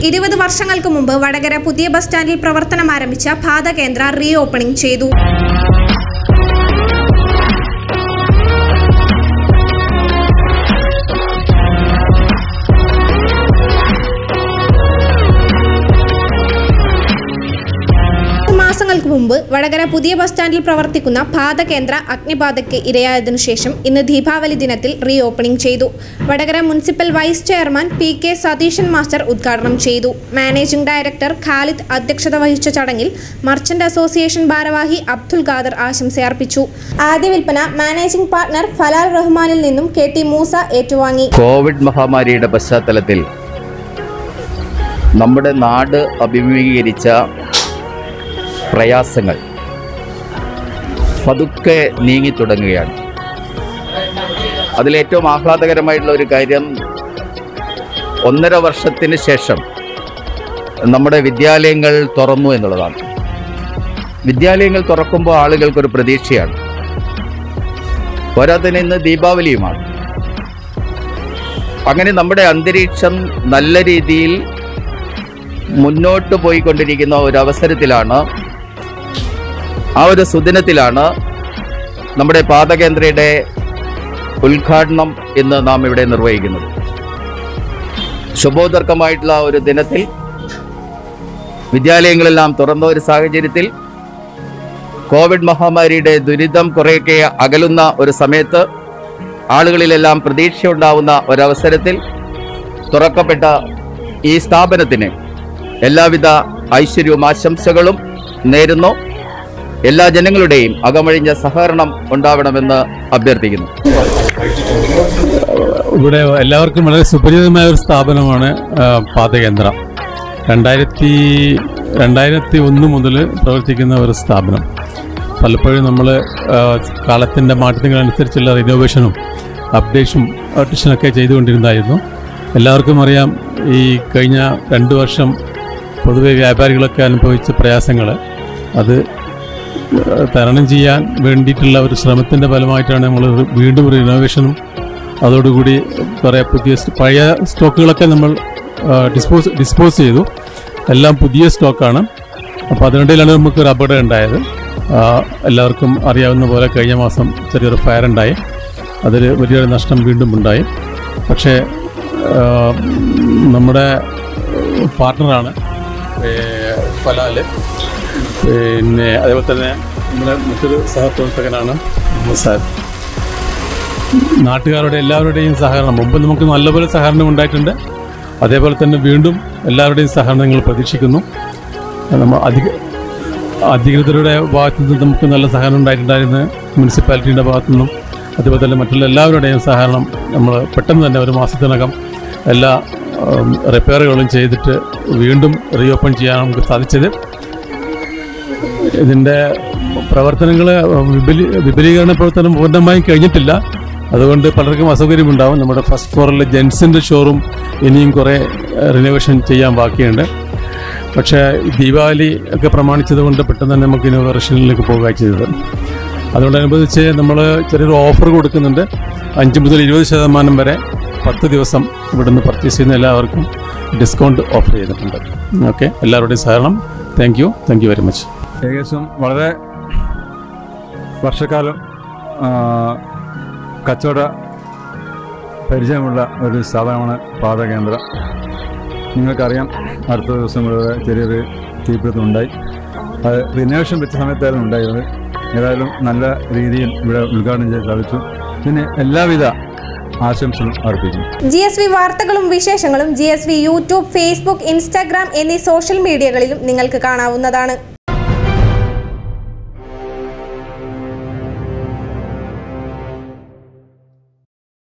ഇരുപത് വർഷങ്ങൾക്ക് മുമ്പ് വടകര പുതിയ ബസ് സ്റ്റാൻഡിൽ പ്രവർത്തനം ആരംഭിച്ച പാതകേന്ദ്ര റീ ഓപ്പണിംഗ് ചെയ്തു മാസങ്ങൾക്ക് മുമ്പ് വടകര പുതിയ ബസ് സ്റ്റാൻഡിൽ പ്രവർത്തിക്കുന്ന പാതകേന്ദ്ര അഗ്നിബാധയ്ക്ക് ഇരയായതിനു ശേഷം ഇന്ന് ദീപാവലി ദിനത്തിൽ റീ ഓപ്പണിംഗ് ചെയ്തു Vadakara municipal vice chairman P K Satheesan master ഉദ്ഘാടനം ചെയ്തു മാനേജിംഗ് ഡയറക്ടർ ഖാലിദ് അധ്യക്ഷത വഹിച്ച ചടങ്ങിൽ മർച്ചന്റ് അസോസിയേഷൻ ഭാരവാഹി അബ്ദുൽ ഖാദർ ആശംസയർപ്പിച്ചു ആദ്യ വിൽപ്പന മാനേജിംഗ് പാർട്ണർ ഫലാൽ റഹ്മാനിൽ നിന്നും കെ ടി മൂസ ഏറ്റുവാങ്ങി കോവിഡ് മഹാമാരിയുടെ പശ്ചാത്തലത്തിൽ നമ്മുടെ നാട് അഭിമുഖീകരിച്ച പ്രയാസങ്ങൾ പതുക്കെ നീങ്ങിത്തുടങ്ങുകയാണ് അതിലേറ്റവും ആഹ്ലാദകരമായിട്ടുള്ള ഒരു കാര്യം ഒന്നര വർഷത്തിന് ശേഷം നമ്മുടെ വിദ്യാലയങ്ങൾ തുറന്നു എന്നുള്ളതാണ് വിദ്യാലയങ്ങൾ തുറക്കുമ്പോൾ ആളുകൾക്കൊരു പ്രതീക്ഷയാണ് പോരാത്തതിന് ഇന്ന് ദീപാവലിയുമാണ് അങ്ങനെ നമ്മുടെ അന്തരീക്ഷം നല്ല രീതിയിൽ മുന്നോട്ട് പോയിക്കൊണ്ടിരിക്കുന്ന ഒരു അവസരത്തിലാണ് ആ ഒരു സുദിനത്തിലാണ് നമ്മുടെ പാതകേന്ദ്രയുടെ ഉദ്ഘാടനം ഇന്ന് നാം ഇവിടെ നിർവഹിക്കുന്നത് ശുഭോദർക്കമായിട്ടുള്ള ഒരു ദിനത്തിൽ വിദ്യാലയങ്ങളെല്ലാം തുറന്ന ഒരു സാഹചര്യത്തിൽ കോവിഡ് മഹാമാരിയുടെ ദുരിതം കുറേയൊക്കെ അകലുന്ന ഒരു സമയത്ത് ആളുകളിലെല്ലാം പ്രതീക്ഷ ഉണ്ടാവുന്ന ഒരവസരത്തിൽ തുറക്കപ്പെട്ട ഈ സ്ഥാപനത്തിന് എല്ലാവിധ ഐശ്വര്യവും ആശംസകളും നേരുന്നു എല്ലാ ജനങ്ങളുടെയും അകമഴിഞ്ഞ സഹകരണം ഉണ്ടാവണമെന്ന് അഭ്യർത്ഥിക്കുന്നു ഇവിടെ എല്ലാവർക്കും വളരെ സുപരിചിതമായ ഒരു സ്ഥാപനമാണ് ആ, പാതകേന്ദ്രം രണ്ടായിരത്തി രണ്ടായിരത്തി ഒന്ന് മുതൽ പ്രവർത്തിക്കുന്ന ഒരു സ്ഥാപനം പലപ്പോഴും നമ്മൾ കാലത്തിൻ്റെ മാറ്റത്തിനനുസരിച്ചുള്ള റിനോവേഷനും അപ്ഡേഷനും അപ്ഡേഷനൊക്കെ ചെയ്തുകൊണ്ടിരുന്നതായിരുന്നു എല്ലാവർക്കും അറിയാം ഈ കഴിഞ്ഞ രണ്ട് വർഷം പൊതുവെ വ്യാപാരികളൊക്കെ അനുഭവിച്ച പ്രയാസങ്ങൾ അത് തരണം ചെയ്യാൻ വേണ്ടിയിട്ടുള്ള ഒരു ശ്രമത്തിൻ്റെ ഫലമായിട്ടാണ് നമ്മൾ വീണ്ടും റിനോവേഷനും അതോടുകൂടി കുറേ പുതിയ സ്റ്റ- പഴയ സ്റ്റോക്കുകളൊക്കെ നമ്മൾ ഡിസ്പോസ് ഡിസ്പോസ് ചെയ്തു എല്ലാം പുതിയ സ്റ്റോക്കാണ് അപ്പോൾ അതിനിടയിലാണ് നമുക്ക് ഒരു അപകടം ഉണ്ടായത് ആ, എല്ലാവർക്കും അറിയാവുന്ന പോലെ കഴിഞ്ഞ മാസം ചെറിയൊരു ഫയർ ഉണ്ടായി അതിൽ വലിയൊരു നഷ്ടം വീണ്ടും ഉണ്ടായി പക്ഷേ ആ, നമ്മുടെ പാർട്ട്ണറാണ് ഫലാല് പിന്നെ അതേപോലെ തന്നെ നമ്മുടെ മറ്റൊരു സഹപ്രവർത്തകനാണ് സാർ നാട്ടുകാരുടെ എല്ലാവരുടെയും സഹകരണം മുമ്പ് നമുക്ക് നല്ലപോലെ സഹകരണം ഉണ്ടായിട്ടുണ്ട് അതേപോലെ തന്നെ വീണ്ടും എല്ലാവരുടെയും സഹകരണങ്ങൾ പ്രതീക്ഷിക്കുന്നു നമ്മൾ അധിക അധികൃതരുടെ ഭാഗത്തു നിന്ന് നമുക്ക് നല്ല സഹകരണം ഉണ്ടായിട്ടുണ്ടായിരുന്നു മുനിസിപ്പാലിറ്റിയുടെ ഭാഗത്തു നിന്നും അതുപോലെ തന്നെ മറ്റുള്ള എല്ലാവരുടെയും സഹകരണം നമ്മൾ പെട്ടെന്ന് തന്നെ ഒരു മാസത്തിനകം എല്ലാ ഉം, റിപ്പയറുകളും ചെയ്തിട്ട് വീണ്ടും റീഓപ്പൺ ചെയ്യാൻ നമുക്ക് സാധിച്ചത് ഇതിൻ്റെ പ്രവർത്തനങ്ങൾ വിപുലീ വിപുലീകരണ പ്രവർത്തനം പൂർണ്ണമായും കഴിഞ്ഞിട്ടില്ല അതുകൊണ്ട് പലർക്കും അസൗകര്യമുണ്ടാവും നമ്മുടെ ഫസ്റ്റ് ഫ്ലോറിലെ ജെൻസിൻ്റെ ഷോറൂം ഇനിയും കുറേ റിനോവേഷൻ ചെയ്യാൻ ബാക്കിയുണ്ട് പക്ഷേ ഈ ദീപാവലി ഒക്കെ പ്രമാണിച്ചത് കൊണ്ട് പെട്ടെന്ന് തന്നെ നമുക്ക് ഇനോവേഷനിലേക്ക് പോകുക ചെയ്തത് അതോടനുബന്ധിച്ച് നമ്മൾ ചെറിയൊരു ഓഫർ കൊടുക്കുന്നുണ്ട് അഞ്ച് മുതൽ ഇരുപത് ശതമാനം വരെ പത്ത് ദിവസം ഇവിടുന്ന് പർച്ചേസ് ചെയ്യുന്ന എല്ലാവർക്കും ഡിസ്കൗണ്ട് ഓഫർ ചെയ്തിട്ടുണ്ട് ഓക്കെ എല്ലാവരുടെയും സഹകരണം thank you thank you very much ഏകദേശം വളരെ വർഷക്കാലം ആ, കച്ചവട പരിചയമുള്ള ഒരു സ്ഥാപനമാണ് പാതകേന്ദ്രം നിങ്ങൾക്കറിയാം അടുത്ത ദിവസം ഇവിടെ ചെറിയൊരു തീപിടുത്തം ഉണ്ടായി അത് റിനോവേഷൻ വെച്ച സമയത്തായിരുന്നു ഉണ്ടായത് ഏതായാലും നല്ല രീതിയിൽ ഇവിടെ ഉദ്ഘാടനം ചെയ്യാൻ സാധിച്ചു പിന്നെ എല്ലാവിധ ആശംസകളും അർപ്പിക്കുന്നു ജി എസ് വി വാർത്തകളും വിശേഷങ്ങളും G S V YouTube Facebook Instagram എന്നീ സോഷ്യൽ മീഡിയകളിലും നിങ്ങൾക്ക് കാണാവുന്നതാണ്